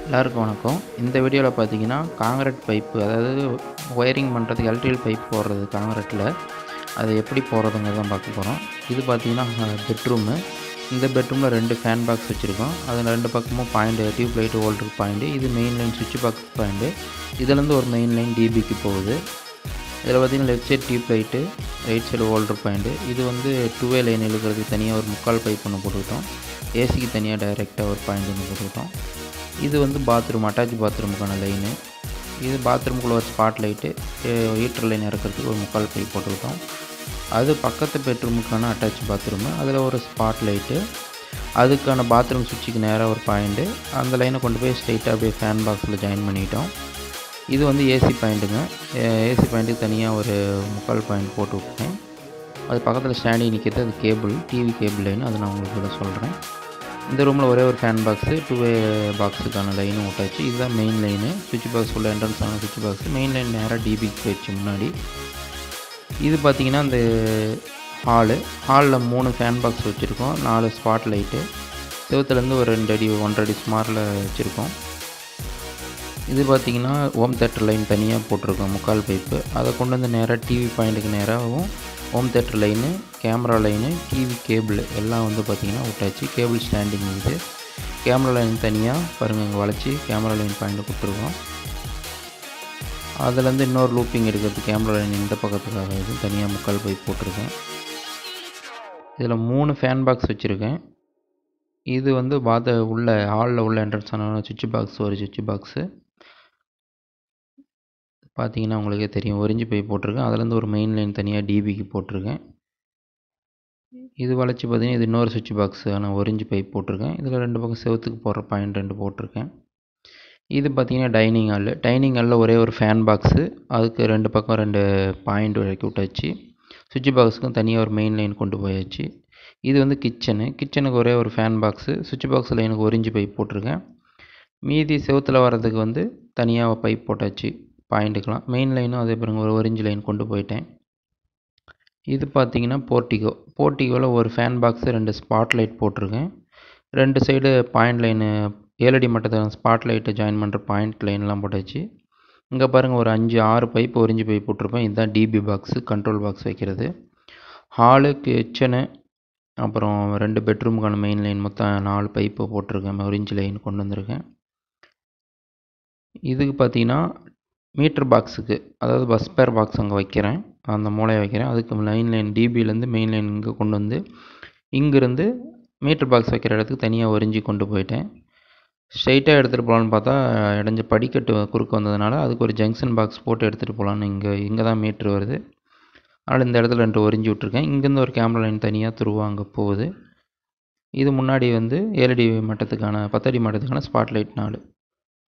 எல்லாருக்கும் வணக்கம் இந்த வீடியோவில் பார்த்தீங்கன்னா காங்கிரட் பைப்பு அதாவது ஒயரிங் பண்ணுறதுக்கு எலக்ட்ரிக்கல் பைப் போடுறது காங்கிரட்டில் அது எப்படி போடுறதுங்கிறத பார்க்க போகிறோம் இது பார்த்தீங்கன்னா பெட்ரூமு இந்த பெட்ரூமில் ரெண்டு ஃபேன் பாக்ஸ் வச்சுருக்கோம் அதில் ரெண்டு பக்கமும் பாயிண்ட் டியூப் லைட் ஓல்டருக்கு பாயிண்ட்டு இது மெயின் லைன் சுவிட்ச் பாக்ஸ் பாயிண்ட்டு இதுலேருந்து ஒரு மெயின் லைன் டிபிக்கு போகுது இதில் பார்த்தீங்கன்னா left side tube light right side holder point இது வந்து டூவே லைன் இழுக்கிறதுக்கு தனியாக ஒரு முக்கால் பைப் ஒன்று போட்டுக்கிட்டோம் ஏசிக்கு தனியாக டைரெக்டாக ஒரு பாயிண்ட் ஒன்று போட்டுக்கிட்டோம் இது வந்து பாத்ரூம் அட்டாச் பாத்ரூமுக்கான லைனு இது பாத்ரூமுக்குள்ளே ஒரு ஸ்பாட் லைட்டு ஹீட்டர் லைன் இறக்கிறதுக்கு ஒரு முக்கால் பைப் போட்டுக்கிட்டோம் அது பக்கத்து பெட்ரூமுக்கான அட்டாச் பாத்ரூமு அதில் ஒரு ஸ்பாட் லைட்டு அதுக்கான பாத்ரூம் சுவிட்சுக்கு நேராக ஒரு பாயிண்ட்டு அந்த லைனை கொண்டு போய் ஸ்ட்ரைட்டாக அப்படியே ஃபேன் பாக்ஸில் ஜாயின் பண்ணிட்டோம் இது வந்து ஏசி பாயிண்ட்டுங்க ஏசி பாயிண்ட்டுக்கு தனியாக ஒரு முக்கால் பாயிண்ட் போட்டு விட்டேன் அது பக்கத்தில் ஸ்டாண்டிங் நிற்கிறது அது கேபிள் டிவி கேபிள் லைன் அதை நான் உங்களுக்கு இதில் சொல்கிறேன் இந்த ரூமில் ஒரே ஒரு ஃபேன் பாக்ஸு டூ வே பாக்ஸுக்கான லைனும் விட்டாச்சு இதுதான் மெயின் லைனு சுவிட்ச் பாக்ஸ் உள்ள என்ட்ரன்ஸ் ஆன சுவிட்ச் பாக்ஸ் மெயின் லைன் நேராக டிபிக்கு போயிடுச்சு முன்னாடி இது பார்த்திங்கன்னா இந்த ஹாலு ஹாலில் மூணு ஃபேன் பாக்ஸ் வச்சுருக்கோம் நாலு ஸ்பாட் லைட்டு செவத்துலேருந்து ஒரு ரெண்டு அடி ஒன்றரை அடி ஸ்மாரில் வச்சுருக்கோம் இது பார்த்திங்கன்னா ஹோம் தேட்டர் லைன் தனியாக போட்டிருக்கோம் முக்கால் பைப்பு அதை கொண்டு வந்து நேராக டிவி பாயிண்ட்டுக்கு நேராகவும் home theatre line camera line TV cable எல்லாம் வந்து பார்த்திங்கன்னா விட்டாச்சு கேபிள் ஸ்டாண்டிங் இது கேமரா லைன் தனியாக பாருங்கள் இங்கே வளைச்சி கேமரா லைன் பாயிண்ட் கொடுத்துருக்கோம் அதுலேருந்து இன்னொரு லூப்பிங் எடுக்கிறது கேமரா லைன் இந்த பக்கத்துக்காக இது தனியாக முக்கால் பைப் போட்டிருக்கேன் இதில் மூணு ஃபேன் பாக்ஸ் வச்சுருக்கேன் இது வந்து பாத உள்ள ஹாலில் உள்ள என்ட்ரன்ஸ் ஆன சுவிட்ச் பாக்ஸ் ஒரு சுவிட்ச் பாக்ஸு பார்த்தீங்கன்னா உங்களுக்கே தெரியும் ஒரிஞ்சு போய் போட்டிருக்கேன் அதுலேருந்து ஒரு மெயின் லைன் தனியாக டிபிக்கு போட்டிருக்கேன் இது வளைச்சி பார்த்தீங்கன்னா இது இன்னொரு சுவிட்ச் பாக்ஸ் ஆனால் ஒரிஞ்சு பைப் போட்டிருக்கேன் இதில் ரெண்டு பக்கம் செவத்துக்கு போடுற பாயிண்ட் ரெண்டு போட்டிருக்கேன் இது பார்த்தீங்கன்னா டைனிங் ஹால் டைனிங் ஹாலில் ஒரே ஒரு ஃபேன் பாக்ஸு அதுக்கு ரெண்டு பக்கம் ரெண்டு பாயிண்ட் இறக்கி விட்டாச்சு சுவிட்ச் பாக்ஸுக்கும் தனியாக ஒரு மெயின் லைன் கொண்டு போயாச்சு இது வந்து கிச்சனு கிச்சனுக்கு ஒரே ஒரு ஃபேன் பாக்ஸு சுவிட்ச் பாக்ஸ் லைனுக்கு ஒரிஞ்சு பைப் போட்டிருக்கேன் மீதி செவத்தில் வர்றதுக்கு வந்து தனியாக பைப் போட்டாச்சு பாயிண்ட்டுக்கெலாம் மெயின் லைனும் அதே பாருங்க ஒரு ஒரிஞ்சு லைன் கொண்டு போயிட்டேன் இது பார்த்தீங்கன்னா போர்ட்டிகோ போர்ட்டிகோவில் ஒரு ஃபேன் பாக்ஸு ரெண்டு ஸ்பாட் லைட் போட்டிருக்கேன் ரெண்டு சைடு பாயிண்ட் லைனு ஏழடி மட்டத்தில் ஸ்பாட் லைட்டை ஜாயின் பண்ணுற பாயிண்ட் லைன்லாம் போட்டாச்சு இங்கே பாருங்கள் ஒரு அஞ்சு ஆறு பைப் ஒரிஞ்சு பைப் போட்டிருப்பேன் இதுதான் டிபி பாக்ஸு கண்ட்ரோல் பாக்ஸ் வைக்கிறது ஹாலு கிச்சனு அப்புறம் ரெண்டு பெட்ரூமுக்கான மெயின் லைன் மொத்தம் நாலு பைப்பு போட்டிருக்கேன் ஒரிஞ்சு லைன் கொண்டு வந்திருக்கேன் இதுக்கு பார்த்தீங்கன்னா மீட்ரு பாக்ஸுக்கு அதாவது பஸ் பேர் பாக்ஸ் அங்கே வைக்கிறேன் அந்த மூலையை வைக்கிறேன் அதுக்கு லைன் லைன் டிபிலேருந்து மெயின் லைன் இங்கே கொண்டு வந்து இங்கேருந்து மீட்ரு பாக்ஸ் வைக்கிற இடத்துக்கு தனியாக ஒரிஞ்சு கொண்டு போயிட்டேன் ஸ்ட்ரைட்டாக எடுத்துகிட்டு போகலான்னு பார்த்தா இடைஞ்ச படிக்கட்டு குறுக்க வந்ததுனால அதுக்கு ஒரு ஜங்ஷன் பாக்ஸ் போட்டு எடுத்துகிட்டு போகலான்னு இங்கே இங்கே தான் மீட்ரு வருது அதனால் இந்த இடத்துல ரெண்டு ஒரிஞ்சு விட்ருக்கேன் இங்கேருந்து ஒரு கேமரா லைன் தனியாக துருவா அங்கே போகுது இது முன்னாடி வந்து ஏழடி மட்டத்துக்கான பத்தடி மட்டத்துக்கான ஸ்பாட் லைட் நாலு